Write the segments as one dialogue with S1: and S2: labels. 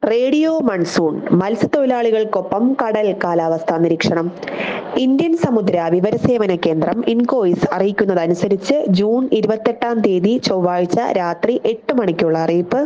S1: radio monsoon മത്സ്യത്തൊഴിലാളികൾക്കൊപ്പം കടൽ കാലാവസ്ഥാ നിരീക്ഷണം ഇന്ത്യൻ സമുദ്ര വിവരസേവന കേന്ദ്രം ഇൻകോയിസ് അറിയിക്കുന്നതനുസരിച്ച് ജൂൺ ഇരുപത്തെട്ടാം തീയതി ചൊവ്വാഴ്ച രാത്രി എട്ട് മണിക്കുള്ള അറിയിപ്പ്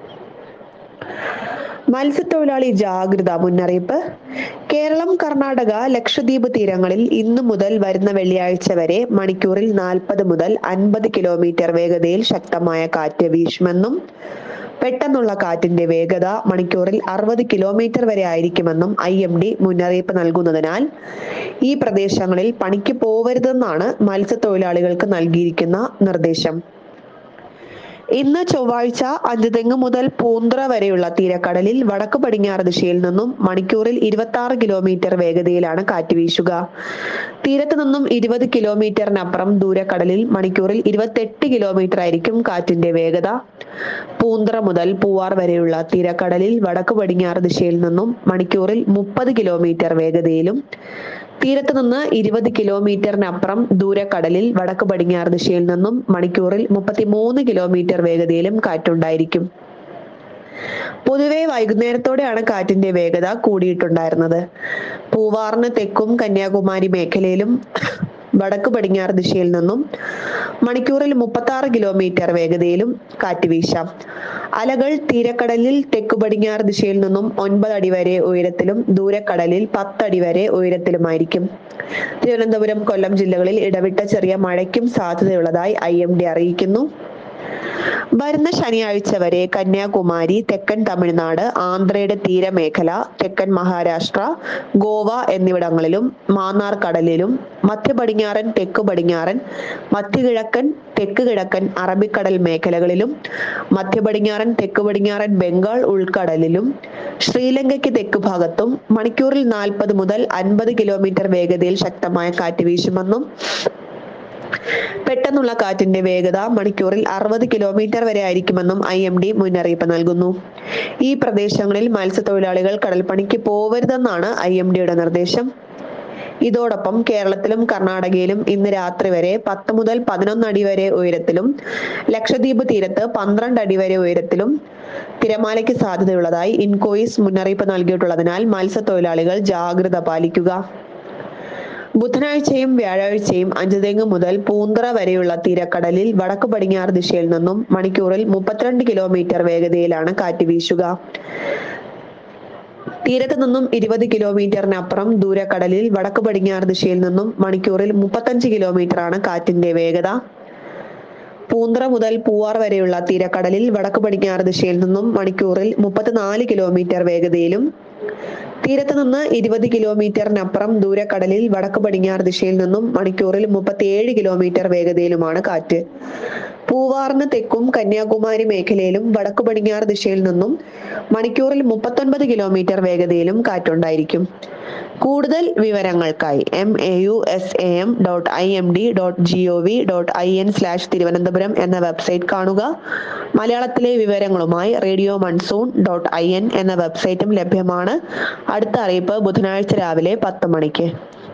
S1: മത്സ്യത്തൊഴിലാളി ജാഗ്രത മുന്നറിയിപ്പ് കേരളം കർണാടക ലക്ഷദ്വീപ് തീരങ്ങളിൽ ഇന്നു മുതൽ വരുന്ന വെള്ളിയാഴ്ച വരെ മണിക്കൂറിൽ നാൽപ്പത് മുതൽ അൻപത് കിലോമീറ്റർ വേഗതയിൽ ശക്തമായ കാറ്റ് വീശുമെന്നും പെട്ടെന്നുള്ള കാറ്റിന്റെ വേഗത മണിക്കൂറിൽ അറുപത് കിലോമീറ്റർ വരെ ആയിരിക്കുമെന്നും ഐ എം ഡി മുന്നറിയിപ്പ് നൽകുന്നതിനാൽ ഈ പ്രദേശങ്ങളിൽ പണിക്ക് പോവരുതെന്നാണ് മത്സ്യത്തൊഴിലാളികൾക്ക് നൽകിയിരിക്കുന്ന നിർദ്ദേശം ഇന്ന് ചൊവ്വാഴ്ച അഞ്ചുതെങ്ങ് മുതൽ പൂന്തുറ വരെയുള്ള തീരക്കടലിൽ വടക്ക് പടിഞ്ഞാറ് ദിശയിൽ നിന്നും മണിക്കൂറിൽ ഇരുപത്തി ആറ് കിലോമീറ്റർ വേഗതയിലാണ് കാറ്റ് വീശുക തീരത്ത് നിന്നും ഇരുപത് കിലോമീറ്ററിനപ്പുറം ദൂരക്കടലിൽ മണിക്കൂറിൽ ഇരുപത്തെട്ട് കിലോമീറ്റർ ആയിരിക്കും കാറ്റിന്റെ വേഗത പൂന്തുറ മുതൽ പൂവാർ വരെയുള്ള തീരക്കടലിൽ വടക്ക് പടിഞ്ഞാറ് ദിശയിൽ നിന്നും മണിക്കൂറിൽ മുപ്പത് കിലോമീറ്റർ വേഗതയിലും തീരത്ത് നിന്ന് ഇരുപത് കിലോമീറ്ററിനപ്പുറം ദൂരക്കടലിൽ വടക്ക് പടിഞ്ഞാറ് ദിശയിൽ നിന്നും മണിക്കൂറിൽ മുപ്പത്തിമൂന്ന് കിലോമീറ്റർ വേഗതയിലും കാറ്റുണ്ടായിരിക്കും പൊതുവെ വൈകുന്നേരത്തോടെയാണ് കാറ്റിന്റെ വേഗത കൂടിയിട്ടുണ്ടായിരുന്നത് പൂവാറിന് തെക്കും കന്യാകുമാരി മേഖലയിലും വടക്ക് പടിഞ്ഞാറ് ദിശയിൽ നിന്നും മണിക്കൂറിൽ മുപ്പത്തി ആറ് കിലോമീറ്റർ വേഗതയിലും കാറ്റ് വീശാം അലകൾ തീരക്കടലിൽ തെക്കു പടിഞ്ഞാറ് ദിശയിൽ നിന്നും ഒൻപത് അടി വരെ ഉയരത്തിലും ദൂരക്കടലിൽ പത്തടി വരെ ഉയരത്തിലുമായിരിക്കും തിരുവനന്തപുരം കൊല്ലം ജില്ലകളിൽ ഇടവിട്ട ചെറിയ മഴയ്ക്കും സാധ്യതയുള്ളതായി ഐ എം ഡി അറിയിക്കുന്നു വരുന്ന ശനിയാഴ്ച വരെ കന്യാകുമാരി തെക്കൻ തമിഴ്നാട് ആന്ധ്രയുടെ തീരമേഖല തെക്കൻ മഹാരാഷ്ട്ര ഗോവ എന്നിവിടങ്ങളിലും മാന്നാർ കടലിലും മധ്യ പടിഞ്ഞാറൻ തെക്ക് പടിഞ്ഞാറൻ മധ്യകിഴക്കൻ തെക്ക് കിഴക്കൻ അറബിക്കടൽ മേഖലകളിലും മധ്യ പടിഞ്ഞാറൻ തെക്ക് പടിഞ്ഞാറൻ ബംഗാൾ ഉൾക്കടലിലും ശ്രീലങ്കയ്ക്ക് തെക്ക് ഭാഗത്തും മണിക്കൂറിൽ നാൽപ്പത് മുതൽ അൻപത് കിലോമീറ്റർ വേഗതയിൽ ശക്തമായ കാറ്റ് വീശുമെന്നും പെട്ടെന്നുള്ള കാറ്റിന്റെ വേഗത മണിക്കൂറിൽ അറുപത് കിലോമീറ്റർ വരെ ആയിരിക്കുമെന്നും ഐ എം ഡി മുന്നറിയിപ്പ് നൽകുന്നു ഈ പ്രദേശങ്ങളിൽ മത്സ്യത്തൊഴിലാളികൾ കടൽപ്പണിക്ക് പോവരുതെന്നാണ് ഐ എം ഡിയുടെ നിർദ്ദേശം ഇതോടൊപ്പം കേരളത്തിലും കർണാടകയിലും ഇന്ന് രാത്രി വരെ പത്ത് മുതൽ പതിനൊന്ന് അടി വരെ ഉയരത്തിലും ലക്ഷദ്വീപ് തീരത്ത് പന്ത്രണ്ട് അടി വരെ ഉയരത്തിലും തിരമാലയ്ക്ക് സാധ്യതയുള്ളതായി ഇൻകോയിസ് മുന്നറിയിപ്പ് നൽകിയിട്ടുള്ളതിനാൽ മത്സ്യത്തൊഴിലാളികൾ ജാഗ്രത പാലിക്കുക ബുധനാഴ്ചയും വ്യാഴാഴ്ചയും അഞ്ചുതെങ്ങ് മുതൽ പൂന്തറ വരെയുള്ള തീരക്കടലിൽ വടക്ക് പടിഞ്ഞാറ് ദിശയിൽ നിന്നും മണിക്കൂറിൽ മുപ്പത്തിരണ്ട് കിലോമീറ്റർ വേഗതയിലാണ് കാറ്റ് വീശുക തീരത്ത് നിന്നും ഇരുപത് കിലോമീറ്ററിനപ്പുറം ദൂരക്കടലിൽ വടക്ക് പടിഞ്ഞാറ് ദിശയിൽ നിന്നും മണിക്കൂറിൽ മുപ്പത്തഞ്ച് കിലോമീറ്റർ ആണ് കാറ്റിന്റെ വേഗത പൂന്തറ മുതൽ പൂവാർ വരെയുള്ള തീരക്കടലിൽ വടക്ക് പടിഞ്ഞാറ് ദിശയിൽ നിന്നും മണിക്കൂറിൽ മുപ്പത്തിനാല് കിലോമീറ്റർ വേഗതയിലും തീരത്ത് നിന്ന് ഇരുപത് കിലോമീറ്ററിനപ്പുറം ദൂരക്കടലിൽ വടക്ക് പടിഞ്ഞാറ് ദിശയിൽ നിന്നും മണിക്കൂറിൽ മുപ്പത്തിയേഴ് കിലോമീറ്റർ വേഗതയിലുമാണ് കാറ്റ് പൂവാറിന് തെക്കും കന്യാകുമാരി മേഖലയിലും വടക്ക് പടിഞ്ഞാറ് ദിശയിൽ നിന്നും മണിക്കൂറിൽ മുപ്പത്തൊൻപത് കിലോമീറ്റർ വേഗതയിലും കാറ്റുണ്ടായിരിക്കും കൂടുതൽ വിവരങ്ങൾക്കായി M A U S A M dot I M D dot G O V dot I N slash Thiruvananthapuram എന്ന വെബ്സൈറ്റ് കാണുക മലയാളത്തിലെ വിവരങ്ങളുമായി radio monsoon dot I N എന്ന വെബ്സൈറ്റും ലഭ്യമാണ് അടുത്ത അറിയിപ്പ് ബുധനാഴ്ച രാവിലെ പത്ത് മണിക്ക്